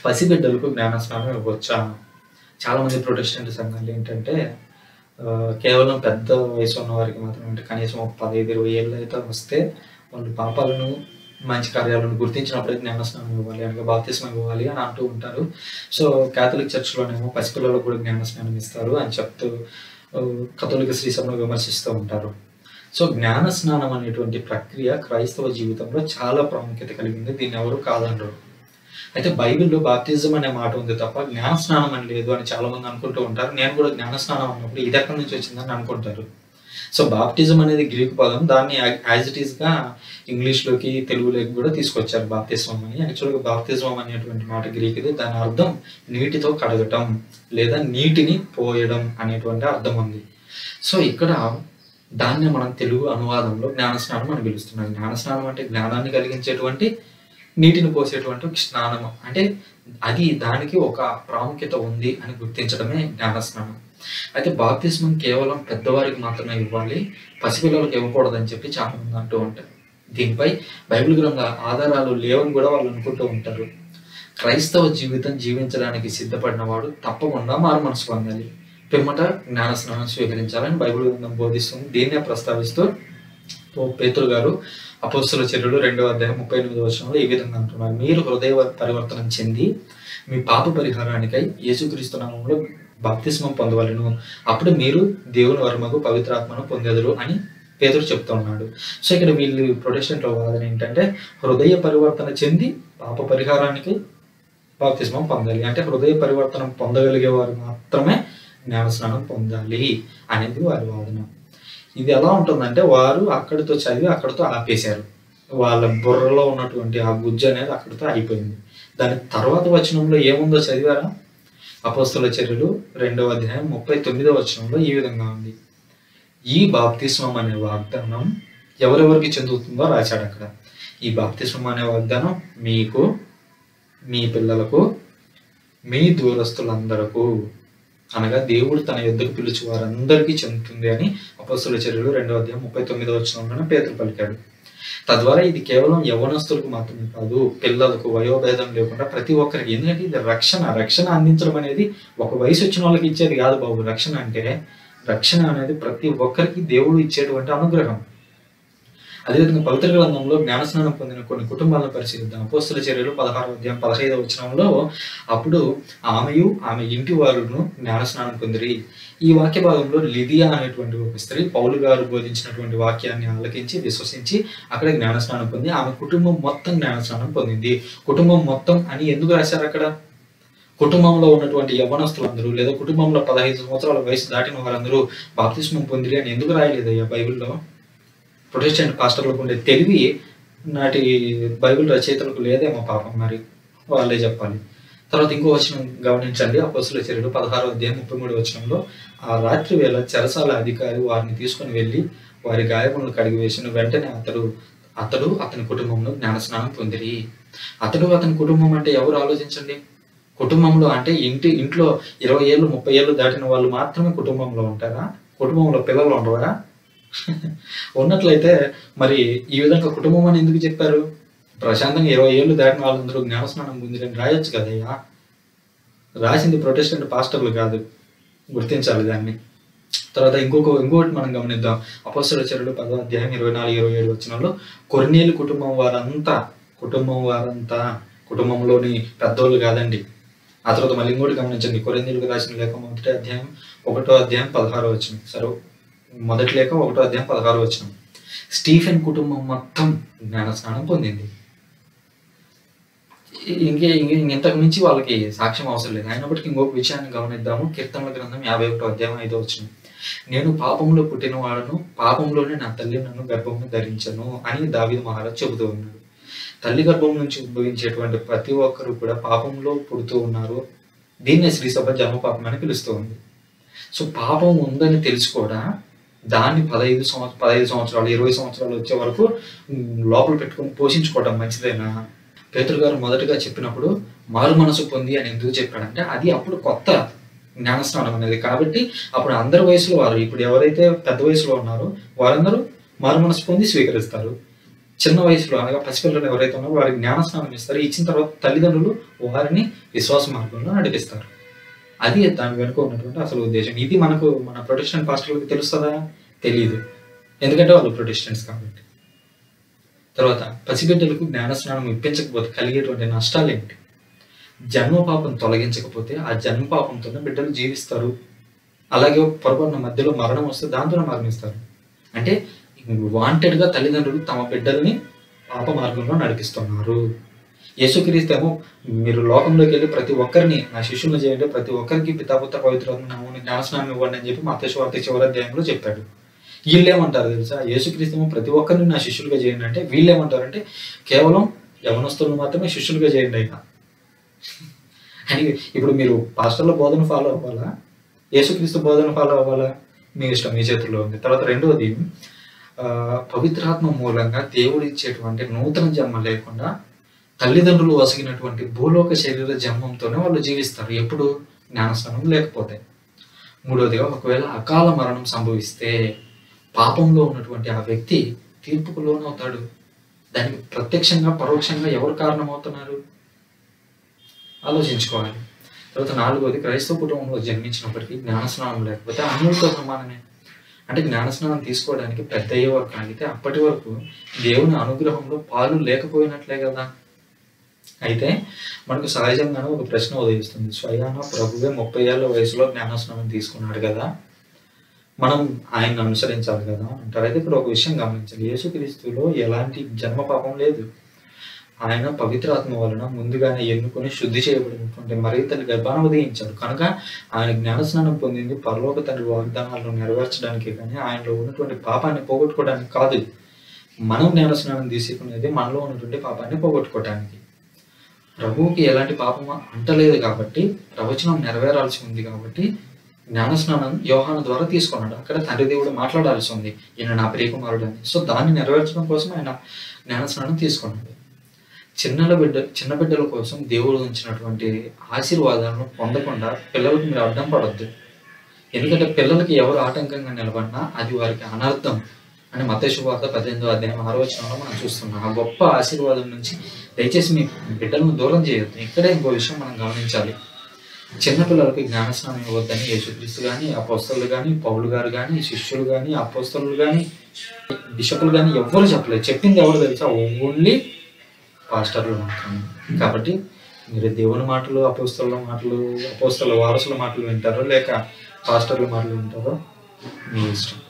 పసిబిడ్డలకు జ్ఞానస్నానం ఇవ్వచ్చా చాలా మంది ప్రొటెస్టెంట్ సంఘాలు ఏంటంటే ఆ, కేవలం పెద్ద వయసు ఉన్న వారికి మాత్రం అంటే కనీసం ఒక పదహైదు ఇరవై ఏళ్ళు అయితే వస్తే వాళ్ళు పాపాలను మంచి కార్యాలను గుర్తించినప్పుడే జ్ఞానస్నానం ఇవ్వాలి అనగా బాప్తిస్మం ఇవ్వాలి అని అంటూ ఉంటారు సో కేథలిక్ చర్చ్లోనేమో పసిపిల్లలకు కూడా జ్ఞానస్నానం ఇస్తారు అని చెప్తూ ఆ, కథోలిక శ్రీసభను విమర్శిస్తూ ఉంటారు సో జ్ఞాన స్నానం అనేటువంటి ప్రక్రియ క్రైస్తవ జీవితంలో చాలా ప్రాముఖ్యత కలిగింది దీన్ని ఎవరు కాదనరు అయితే బైబిల్లో బాప్తిజం అనే మాట ఉంది తప్ప జ్ఞాన స్నానం అని లేదు అని చాలా మంది అనుకుంటూ ఉంటారు నేను కూడా జ్ఞాన స్నానం అన్నప్పుడు ఇది ఎక్కడి నుంచి వచ్చిందని అనుకుంటారు సో బాప్టిజం అనేది గ్రీక్ పదం దాన్ని యాజ్ ఇట్ ఈస్ గా ఇంగ్లీష్ లోకి తెలుగులోకి కూడా తీసుకొచ్చారు బాప్తిజం అని యాక్చువల్గా బాప్తిజం అనేటువంటి మాట గ్రీక్ ఇది దాని అర్థం నీటితో కడగటం లేదా నీటిని పోయడం అనేటువంటి అర్థం ఉంది సో ఇక్కడ దాన్ని మనం తెలుగు అనువాదంలో జ్ఞానస్నానం అని పిలుస్తున్నాం జ్ఞానస్నానం అంటే జ్ఞానాన్ని కలిగించేటువంటి నీటిని పోసేటువంటి ఒక స్నానము అంటే అది దానికి ఒక ప్రాముఖ్యత ఉంది అని గుర్తించడమే జ్ఞానస్నానం అయితే బాప్తిస్మం కేవలం పెద్దవారికి మాత్రమే ఇవ్వాలి పసిపిల్లలకు ఇవ్వకూడదని చెప్పి చాలా మంది అంటూ ఉంటారు దీనిపై బైబిల్ గ్రంథ ఆధారాలు లేవని కూడా వాళ్ళు అనుకుంటూ ఉంటారు క్రైస్తవ జీవితం జీవించడానికి సిద్ధపడిన వాడు తప్పకుండా మారు మనసు పొందాలి పిమ్మట జ్ఞానస్నానం స్వీకరించాలని బైబిల్ గ్రంథం బోధిస్తుంది దీన్నే ప్రస్తావిస్తూ ఓ పేతురు గారు అపోస్తుల చర్యలు రెండవ అధ్యాయం ముప్పై ఎనిమిది వర్షంలో ఈ విధంగా అంటున్నారు మీరు హృదయ పరివర్తనం చెంది మీ పాప పరిహారానికై యేసుక్రీస్తు నామంలో బాప్తిస్మం పొందవలను అప్పుడు మీరు దేవుని వర్మకు పవిత్రాత్మను పొందెదరు అని పేదరు చెప్తా ఉన్నాడు సో ఇక్కడ వీళ్ళు ప్రొటెస్టెంట్ వాదన ఏంటంటే హృదయ పరివర్తన చెంది పాప పరిహారానికి బాప్తిస్మం పొందాలి అంటే హృదయ పరివర్తనం పొందగలిగే వారు మాత్రమే జ్ఞానస్నానం పొందాలి అనేది వారి వాదన ఇది ఎలా ఉంటుందంటే వారు అక్కడితో చదివి అక్కడితో ఆపేశారు వాళ్ళ బుర్రలో ఉన్నటువంటి ఆ గుజ్జు అనేది అక్కడితో అయిపోయింది దాని తర్వాత వచనంలో ఏముందో చదివారా అపోస్తుల చర్యలు రెండవ అధ్యాయం ముప్పై తొమ్మిదవ వచనంలో ఈ విధంగా ఉంది ఈ బాప్తిస్మం అనే వాగ్దానం ఎవరెవరికి చెందుతుందో రాశాడు అక్కడ ఈ బాప్తిస్మం అనే వాగ్దానం మీకు మీ పిల్లలకు మీ దూరస్తులందరకు అనగా దేవుడు తన యుద్ధకు పిలిచి వారందరికీ చెందుతుంది అని అపస్తుల చర్యలు రెండవ అధ్యాయం ముప్పై తొమ్మిదవ వచనంలోనే పేతులు పలికాడు తద్వారా ఇది కేవలం యవనస్తులకు మాత్రమే కాదు పిల్లలకు వయోభేదం లేకుండా ప్రతి ఒక్కరికి ఎందుకంటే ఇది రక్షణ రక్షణ అందించడం అనేది ఒక వయసు వచ్చిన వాళ్ళకి ఇచ్చేది కాదు బాబు రక్షణ అంటే రక్షణ అనేది ప్రతి ఒక్కరికి దేవుడు ఇచ్చేటువంటి అనుగ్రహం అదేవిధంగా పవిత్ర గ్రంథంలో జ్ఞానస్నానం పొందిన కొన్ని కుటుంబాలను పరిశీలిద్దాం అపోస్తుల చర్యలు పదహారు అధ్యాయం పదహైదవ వచనంలో అప్పుడు ఆమెయు ఆమె ఇంటి వారును జ్ఞానస్నానం పొందిరి ఈ వాక్య భాగంలో లిదియా అనేటువంటి ఒక స్త్రీ పౌలు గారు బోధించినటువంటి వాక్యాన్ని ఆలకించి విశ్వసించి అక్కడ జ్ఞానస్నానం పొంది ఆమె కుటుంబం మొత్తం జ్ఞానస్నానం పొందింది కుటుంబం మొత్తం అని ఎందుకు రాశారు అక్కడ కుటుంబంలో ఉన్నటువంటి యవనస్తులందరూ లేదా కుటుంబంలో పదహైదు సంవత్సరాల వయసు దాటిన వారందరూ బాప్తిస్మం పొందిరి అని ఎందుకు రాయలేదయ్యా బైబిల్లో ప్రొటెస్టెంట్ పాస్టర్లకు ఉండే తెలివి నాటి బైబిల్ రచయితలకు లేదేమో పాపం మరి వాళ్ళే చెప్పాలి తర్వాత ఇంకో వచనం గమనించండి అపస్సుల చర్యలు పదహారో అధ్యాయం ముప్పై మూడు వచనంలో ఆ రాత్రి వేళ చెరసాల అధికారి వారిని తీసుకొని వెళ్ళి వారి గాయములను కడిగి వేసిన వెంటనే అతడు అతడు అతని కుటుంబంలో జ్ఞానస్నానం పొందిరి అతడు అతని కుటుంబం అంటే ఎవరు ఆలోచించండి కుటుంబంలో అంటే ఇంటి ఇంట్లో ఇరవై ఏళ్ళు ముప్పై ఏళ్ళు దాటిన వాళ్ళు మాత్రమే కుటుంబంలో ఉంటారా కుటుంబంలో పిల్లలు ఉండరా ఉన్నట్లయితే మరి ఈ విధంగా కుటుంబం అని ఎందుకు చెప్పారు ప్రశాంతంగా ఇరవై ఏళ్ళు దాటిన వాళ్ళందరూ జ్ఞానస్నానం పొందిరని రాయొచ్చు కదయ్యా రాసింది ప్రొటెస్టెంట్ పాస్టర్లు కాదు గుర్తించాలి దాన్ని తర్వాత ఇంకొక ఇంకొకటి మనం గమనిద్దాం అపస్సుల చర్యలు పదో అధ్యాయం ఇరవై నాలుగు ఇరవై ఏడు వచ్చినంలో కొర్నేలు కుటుంబం వారంతా కుటుంబం వారంతా కుటుంబంలోని పెద్దోళ్ళు కాదండి ఆ తర్వాత మళ్ళీ ఇంకోటి గమనించండి కొరిందీలకు రాసిన లేఖ మొదటి అధ్యాయం ఒకటో అధ్యాయం పదహారో వచ్చిన సరే మొదటి లేఖ ఒకటో అధ్యాయం పదహారో వచ్చిన స్టీఫెన్ కుటుంబం మొత్తం జ్ఞానస్నానం పొందింది ఇంకే ఇంకే ఇంతకు మించి వాళ్ళకి సాక్ష్యం అవసరం లేదు అయినప్పటికీ ఇంకొక విషయాన్ని గమనిద్దాము కీర్తనల గ్రంథం యాభై ఒకటో అధ్యాయం ఐదో వచ్చిన నేను పాపంలో పుట్టిన వాడను పాపంలోనే నా తల్లి నన్ను గర్భంలో ధరించను అని దావిద మహారాజ్ చెబుతూ ఉన్నాడు తల్లి గర్భం నుంచి ఉద్భవించేటువంటి ప్రతి ఒక్కరు కూడా పాపంలో పుడుతూ ఉన్నారు దీన్నే శ్రీసభ జన్మ పాపం అని పిలుస్తూ ఉంది సో పాపం ఉందని తెలిసి కూడా దాన్ని పదహైదు సంవత్సరం పదహైదు సంవత్సరాలు ఇరవై సంవత్సరాలు వచ్చే వరకు ఉమ్, లోపల పెట్టుకొని పోషించుకోవడం మంచిదేనా పేతురు గారు మొదటగా చెప్పినప్పుడు మారు మనసు పొంది అని ఎందుకు చెప్పాడంటే అది అప్పుడు కొత్త జ్ఞానస్నానం అనేది కాబట్టి అప్పుడు అందరి వయసులో వారు ఇప్పుడు ఎవరైతే పెద్ద వయసులో ఉన్నారో వారందరూ మారు మనసు పొంది స్వీకరిస్తారు చిన్న వయసులో అనగా పసిపిల్లలు ఎవరైతే ఉన్నారో వారికి జ్ఞానస్నానం ఇస్తారో ఇచ్చిన తర్వాత తల్లిదండ్రులు వారిని విశ్వాస మార్గంలో నడిపిస్తారు అది దాని వెనుక ఉన్నటువంటి అసలు ఉద్దేశం ఇది మనకు మన ప్రొటెస్టెంట్ పాస్టర్లకు తెలుస్తుందా తెలియదు ఎందుకంటే వాళ్ళు ప్రొటెస్టెంట్స్ కాబట్టి తర్వాత పసిబిడ్డలకు జ్ఞానస్నానం ఇప్పించకపోతే కలిగేటువంటి నష్టాలు ఏమిటి జన్మ పాపం తొలగించకపోతే ఆ జన్మ పాపంతోనే బిడ్డలు జీవిస్తారు అలాగే పొరపాటున మధ్యలో మరణం వస్తే దాంతోనే మరణిస్తారు అంటే వాంటెడ్ గా తల్లిదండ్రులు తమ బిడ్డల్ని పాప మార్గంలో నడిపిస్తున్నారు యేసుక్రీస్తు ఏమో మీరు లోకంలోకి వెళ్ళి ప్రతి ఒక్కరిని నా శిష్యులను చేయండి ప్రతి ఒక్కరికి పితాపుత్ర పవిత్రాత్మ నామమున జ్ఞానస్నానం ఇవ్వండి అని చెప్పి మతేశ్వార్త చివరి అధ్యాయంలో చెప్పాడు వీళ్ళేమంటారు తెలుసా యేసుక్రీస్తు ఏమో ప్రతి ఒక్కరిని నా శిష్యులుగా చేయండి అంటే వీళ్ళేమంటారంటే కేవలం యవనస్తులను మాత్రమే శిష్యులుగా చేయండి అయినా అని ఇప్పుడు మీరు పాస్టర్ల బోధన ఫాలో అవ్వాలా యేసుక్రీస్తు బోధన ఫాలో అవ్వాలా మీ ఇష్టం మీ చేతుల్లో ఉంది తర్వాత రెండవది ఆ, పవిత్రాత్మ మూలంగా దేవుడు ఇచ్చేటువంటి నూతన జన్మ లేకుండా తల్లిదండ్రులు వసిగినటువంటి భూలోక శరీర జన్మంతోనే వాళ్ళు జీవిస్తారు ఎప్పుడు జ్ఞానస్నానం లేకపోతే మూడవదిగా ఒకవేళ అకాల మరణం సంభవిస్తే పాపంలో ఉన్నటువంటి ఆ వ్యక్తి తీర్పుకు లోనవుతాడు దానికి ప్రత్యక్షంగా పరోక్షంగా ఎవరు కారణమవుతున్నారు ఆలోచించుకోవాలి తర్వాత నాలుగోది క్రైస్తవ కుటుంబంలో జన్మించినప్పటికీ జ్ఞానస్నానం లేకపోతే అన్యులతో సమానమే అంటే జ్ఞానస్నానం తీసుకోవడానికి పెద్ద అయ్యే వరకు ఆగితే అప్పటి వరకు దేవుని అనుగ్రహంలో పాలు లేకపోయినట్లే కదా అయితే మనకు సహజంగానే ఒక ప్రశ్న ఉదయిస్తుంది స్వయాన ప్రభువే ముప్పై ఏళ్ళ వయసులో జ్ఞానస్నానం తీసుకున్నాడు కదా మనం ఆయన్ని అనుసరించాలి కదా అంటారు అయితే ఇక్కడ ఒక విషయం గమనించాలి యేసుక్రీస్తులో ఎలాంటి జన్మ పాపం లేదు ఆయన పవిత్రాత్మ వలన ముందుగానే ఎన్నుకొని శుద్ధి చేయబడినటువంటి మరి తన గర్భాన్ని ఉదయించాడు కనుక ఆయన జ్ఞానస్నానం పొందింది పరలోక తండ్రి వాగ్దానాలను నెరవేర్చడానికి కానీ ఆయనలో ఉన్నటువంటి పాపాన్ని పోగొట్టుకోవడానికి కాదు మనం జ్ఞానస్నానం తీసుకునేది మనలో ఉన్నటువంటి పాపాన్ని పోగొట్టుకోవటానికి ప్రభువుకి ఎలాంటి పాపం అంటలేదు కాబట్టి ప్రవచనం నెరవేరాల్సి ఉంది కాబట్టి జ్ఞానస్నానం యోహాను ద్వారా తీసుకున్నాడు అక్కడ తండ్రి దేవుడు మాట్లాడాల్సి ఉంది ఈయన నా ప్రియకుమారుడు అని సో దాన్ని నెరవేర్చడం కోసం ఆయన జ్ఞానస్నానం తీసుకున్నాడు చిన్నల బిడ్డ చిన్న బిడ్డల కోసం దేవుడు ఉంచినటువంటి ఆశీర్వాదాలను పొందకుండా పిల్లలకు మీరు అడ్డం పడొద్దు ఎందుకంటే పిల్లలకి ఎవరు ఆటంకంగా నిలబడినా అది వారికి అనర్థం అని మతేశ్వ వార్త పద్దెనిమిదో అధ్యాయం ఆరో వచనంలో మనం చూస్తున్నాం ఆ గొప్ప ఆశీర్వాదం నుంచి దయచేసి మీ బిడ్డలను దూరం చేయొద్దు ఇక్కడే ఇంకో విషయం మనం గమనించాలి చిన్నపిల్లలకి జ్ఞానస్నానం ఇవ్వద్దని యేసుక్రీస్తు కానీ అపోస్తలు కానీ పౌలు గారు కానీ శిష్యులు కానీ అపోస్తలు కానీ బిషపులు కానీ ఎవ్వరు చెప్పలేదు చెప్పింది ఎవరు తెలుసా ఓన్లీ పాస్టర్లు మాత్రమే కాబట్టి మీరు దేవుని మాటలు అపోస్తల మాటలు అపోస్తల వారసుల మాటలు వింటారో లేక పాస్టర్ల మాటలు వింటారో మీ ఇష్టం